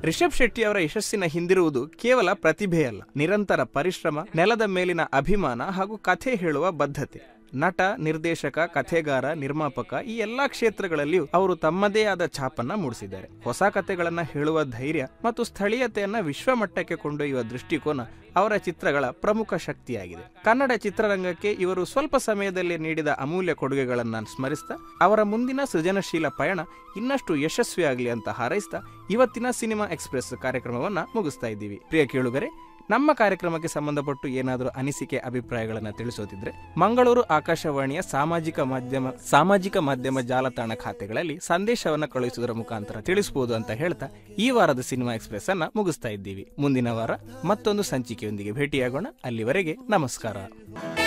ರಿಷಬ್ ಶೆಟ್ಟಿ ಅವರ ಯಶಸ್ಸಿನ ಹಿಂದಿರುವುದು ಕೇವಲ ಪ್ರತಿಭೆಯಲ್ಲ ನಿರಂತರ ಪರಿಶ್ರಮ ನೆಲದ ಮೇಲಿನ ಅಭಿಮಾನ ಹಾಗೂ ಕಥೆ ಹೇಳುವ ಬದ್ಧತೆ ನಟ ನಿರ್ದೇಶಕ ಕಥೆಗಾರ ನಿರ್ಮಾಪಕ ಈ ಎಲ್ಲಾ ಕ್ಷೇತ್ರಗಳಲ್ಲಿಯೂ ಅವರು ತಮ್ಮದೇ ಆದ ಛಾಪನ್ನ ಮೂಡಿಸಿದ್ದಾರೆ ಹೊಸ ಕಥೆಗಳನ್ನ ಹೇಳುವ ಧೈರ್ಯ ಮತ್ತು ಸ್ಥಳೀಯತೆಯನ್ನ ವಿಶ್ವಮಟ್ಟಕ್ಕೆ ಕೊಂಡೊಯ್ಯುವ ದೃಷ್ಟಿಕೋನ ಅವರ ಚಿತ್ರಗಳ ಪ್ರಮುಖ ಶಕ್ತಿಯಾಗಿದೆ ಕನ್ನಡ ಚಿತ್ರರಂಗಕ್ಕೆ ಇವರು ಸ್ವಲ್ಪ ಸಮಯದಲ್ಲಿ ನೀಡಿದ ಅಮೂಲ್ಯ ಕೊಡುಗೆಗಳನ್ನ ಸ್ಮರಿಸ್ತಾ ಅವರ ಮುಂದಿನ ಸೃಜನಶೀಲ ಪಯಣ ಇನ್ನಷ್ಟು ಯಶಸ್ವಿಯಾಗಲಿ ಅಂತ ಹಾರೈಸ್ತಾ ಇವತ್ತಿನ ಸಿನಿಮಾ ಎಕ್ಸ್ಪ್ರೆಸ್ ಕಾರ್ಯಕ್ರಮವನ್ನ ಮುಗಿಸ್ತಾ ಇದ್ದೀವಿ ಪ್ರಿಯ ಕೇಳುಗರೆ ನಮ್ಮ ಕಾರ್ಯಕ್ರಮಕ್ಕೆ ಸಂಬಂಧಪಟ್ಟು ಏನಾದರೂ ಅನಿಸಿಕೆ ಅಭಿಪ್ರಾಯಗಳನ್ನು ತಿಳಿಸೋದಿದ್ರೆ ಮಂಗಳೂರು ಆಕಾಶವಾಣಿಯ ಸಾಮಾಜಿಕ ಮಾಧ್ಯಮ ಸಾಮಾಜಿಕ ಮಾಧ್ಯಮ ಜಾಲತಾಣ ಖಾತೆಗಳಲ್ಲಿ ಸಂದೇಶವನ್ನು ಕಳುಹಿಸುವುದರ ಮುಖಾಂತರ ತಿಳಿಸಬಹುದು ಅಂತ ಹೇಳ್ತಾ ಈ ವಾರದ ಸಿನಿಮಾ ಎಕ್ಸ್ಪ್ರೆಸ್ ಅನ್ನ ಮುಗಿಸ್ತಾ ಇದ್ದೀವಿ ಮುಂದಿನ ವಾರ ಮತ್ತೊಂದು ಸಂಚಿಕೆಯೊಂದಿಗೆ ಭೇಟಿಯಾಗೋಣ ಅಲ್ಲಿವರೆಗೆ ನಮಸ್ಕಾರ